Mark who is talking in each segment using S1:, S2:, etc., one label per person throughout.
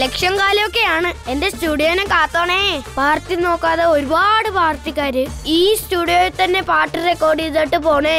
S1: Election കാലമൊക്കെയാണ് എന്റെ സ്റ്റുഡിയോനെ കാത്തോണേ party നോക്കാതെ ഒരുപാട് പാർട്ടിക്കാര് ഈ സ്റ്റുഡിയോയിൽ തന്നെ പാട്ട് റെക്കോർഡ് ചെയ്തിട്ട് പോണേ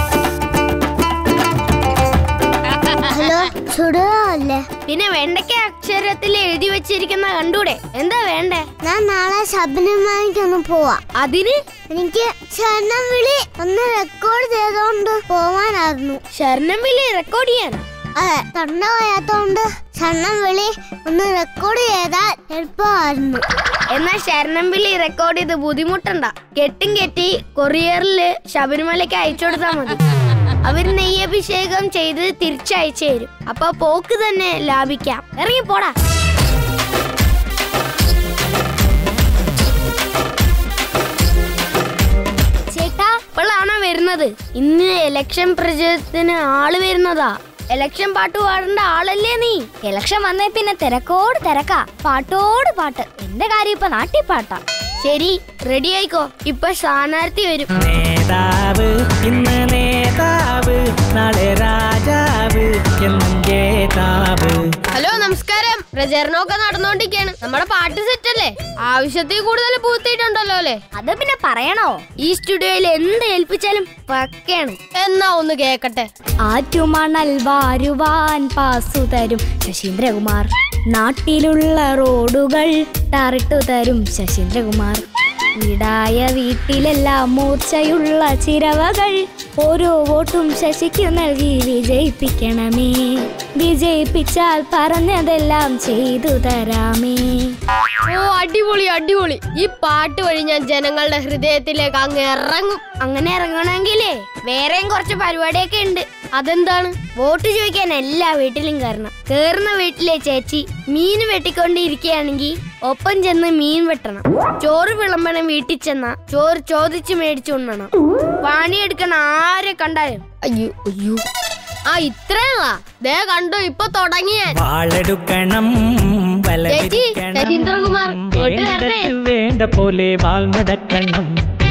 S2: ഹലോ സ്റ്റുഡിയോ അല്ലേ
S1: പിന്നെ വെണ്ടയ്ക്ക അക്ഷരത്തിൽ എഴുതി വെച്ചിരിക്കുന്ന കണ്ടൂടെ എന്താ വേണ്ടേ
S2: ഞാൻ നാളെ ശബരിമലയ്ക്കൊന്ന് പോവാ
S1: അതിന്
S2: എനിക്ക് ശരണം വിളി ഒന്ന് റെക്കോർഡ് ചെയ്തോണ്ട് പോവാനായിരുന്നു
S1: ശരണം വിളി റെക്കോർഡ് ചെയ്യാൻ
S2: അതെ തൊണ്ട വയ്യാത്തോണ്ട് ശരണം വിളി ഒന്ന് റെക്കോർഡ് ചെയ്താൽ എളുപ്പമായിരുന്നു
S1: എന്നാ ശരണം വിളി റെക്കോർഡ് ചെയ്ത് ബുദ്ധിമുട്ടണ്ട കെട്ടും കെട്ടി കൊറിയറില് ശബരിമലയ്ക്ക് അയച്ചു കൊടുത്താൽ മതി അവര് നെയ്യഭിഷേകം ചെയ്ത് തിരിച്ചയച്ചു തരും അപ്പൊ പോക്ക് തന്നെ ലാഭിക്കാം ഇറങ്ങി പോടാ ചേട്ടാ ഇപ്പോഴാണോ വരുന്നത് ഇന്ന് ഇലക്ഷൻ പ്രചരണത്തിന് ആള് വരുന്നതാ ഇലക്ഷൻ പാട്ട് പാടേണ്ട ആളല്ലേ നീ
S3: ഇലക്ഷൻ വന്നേ പിന്നെ തിരക്കോട് തിരക്കാ പാട്ടോട് പാട്ട് എന്റെ കാര്യം ഇപ്പൊ നാട്ടിപ്പാട്ടാ
S1: ശരി റെഡി ആയിക്കോ ഇപ്പൊ സ്ഥാനാർത്ഥി വരും
S4: നേതാവ് ഇന്ന് നേതാവ് നാളെ രാജാവ് എന്നും ജേതാവ്
S1: ഹലോ നമസ്കാരം പ്രചരണമൊക്കെ നടന്നുകൊണ്ടിരിക്കുകയാണ് നമ്മുടെ പാട്ട് സെറ്റ് അല്ലേ ആവശ്യത്തിൽ കൂടുതൽ പൂത്തിയിട്ടുണ്ടല്ലോ അല്ലേ
S3: അത് പിന്നെ പറയണോ
S1: ഈ സ്റ്റുഡിയോയിൽ എന്ത് ഏൽപ്പിച്ചാലും പക്കയാണ് എന്നാ ഒന്ന് കേക്കട്ടെ
S3: ആറ്റുമണൽ വാരുവാൻ പാസു തരും ശശീന്ദ്രകുമാർ നാട്ടിലുള്ള റോഡുകൾ ടാറിട്ടു തരും ശശീന്ദ്രകുമാർ വീടായ വീട്ടിലെല്ലാം മൂർച്ചയുള്ള ചിരവകൾ ഓരോ വോട്ടും ശശിക്കു നൽകി വിജയിപ്പിക്കണമേ വിജയിപ്പിച്ചാൽ പറഞ്ഞതെല്ലാം ചെയ്തു തരാമേ
S1: ഓ അടിപൊളി അടിപൊളി ഈ പാട്ട് വഴി ഞാൻ ജനങ്ങളുടെ ഹൃദയത്തിലേക്ക് അങ്ങ് ഇറങ്ങും അങ്ങനെ ഇറങ്ങണമെങ്കിലേ വേറെയും കുറച്ച് പരിപാടിയൊക്കെ ഉണ്ട് അതെന്താണ് വോട്ട് ചോദിക്കാൻ എല്ലാ വീട്ടിലും കയറണം കേറുന്ന വീട്ടിലെ ചേച്ചി മീൻ വെട്ടിക്കൊണ്ടിരിക്കുകയാണെങ്കിൽ ഒപ്പം ചെന്ന് മീൻ വെട്ടണം ചോറ് വിളമ്പണം വീട്ടിൽ ചെന്ന ചോറ് ചോദിച്ച് മേടിച്ചു ഉണ്ണണം പണിയെടുക്കണ ആരെ കണ്ടാലും അയ്യോ അയ്യോ ആ ഇത്രയുള്ള ദേ കണ്ടോ ഇപ്പൊ തുടങ്ങിയ
S4: വാളെടുക്കണം
S1: ചേച്ചി,
S4: വലതിരിക്കണം
S1: ശശീന്ദ്രകുമാർ, വോട്ട് തരണേ.
S4: വേണ്ടത് വേണ്ട പോലെ വാൾ നടക്കണം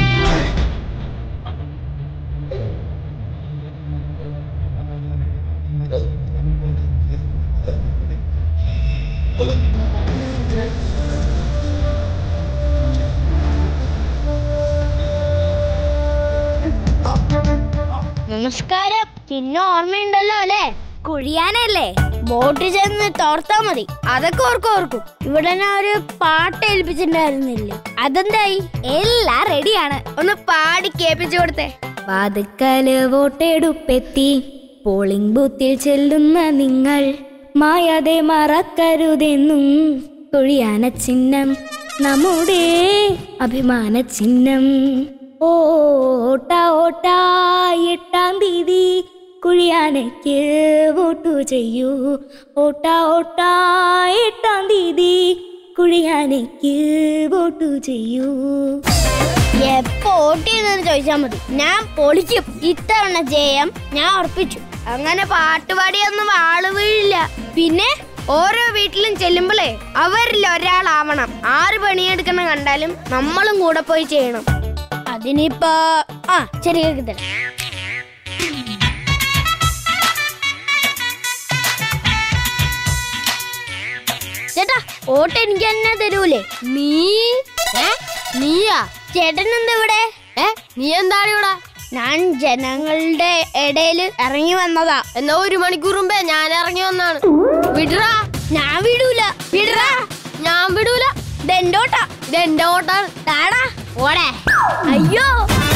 S1: നമസ്കാരം പിന്നെ ഓർമ്മയുണ്ടല്ലോ അല്ലേ
S3: കുഴിയാനല്ലേ
S1: ബോട്ട് ചെന്ന് തോർത്താ മതി അതൊക്കെ ഓർക്കും ഓർക്കും ഇവിടെ ഞാൻ ഒരു പാട്ട് ഏൽപ്പിച്ചിട്ടുണ്ടായിരുന്നില്ലേ അതെന്തായി
S3: എല്ലാം റെഡിയാണ്
S1: ഒന്ന് പാടി കേൾപ്പിച്ചു കൊടുത്തേ
S3: വാതുക്കല് വോട്ടെടുപ്പെത്തി പോളിംഗ് ബൂത്തിൽ ചെല്ലുന്ന നിങ്ങൾ മായാതെ മറക്കരുതെന്നും തൊഴിയാന ചിഹ്നം നമ്മുടെ അഭിമാന ചിഹ്നം ഓട്ട ഓട്ട എട്ടാം തീയതി കുഴിയാനയ്ക്ക് വോട്ടു ചെയ്യൂ ഓട്ട ഓട്ട എട്ടാം തീയതി കുഴിയാനയ്ക്ക് വോട്ടു ചെയ്യൂ
S1: എപ്പോ വോട്ട് ചെയ്തെന്ന് ചോദിച്ചാ മതി ഞാൻ പൊളിക്കും ഇത്തവണ ജയം ഞാൻ ഉറപ്പിച്ചു അങ്ങനെ പാട്ടുപാടിയൊന്നും ആള് വീഴില്ല പിന്നെ ഓരോ വീട്ടിലും ചെല്ലുമ്പോഴേ അവരിൽ ഒരാളാവണം ആറ് പണിയെടുക്കണം കണ്ടാലും നമ്മളും കൂടെ പോയി ചെയ്യണം അതിനിപ്പോ ആ ശരി തരാം ചേട്ടാ വോട്ട് എനിക്ക് തന്നെ തരൂലേ നീ ഏ? നീയാ ചേട്ടൻ എന്താ ഇവിടെ ഏ നീ എന്താണ് ഇവിടെ ഞാൻ ജനങ്ങളുടെ ഇടയിൽ ഇറങ്ങി വന്നതാ എന്നാ ഒരു മണിക്കൂർ മുമ്പേ ഞാൻ ഇറങ്ങി വന്നാണ് വിടറാ ഞാൻ വിടൂല വിടറാ ഞാൻ വിടൂല ഇതെന്റെ ഓട്ടാ ഇതെന്റെ ഓട്ടാണ് താടാ ഓടെ അയ്യോ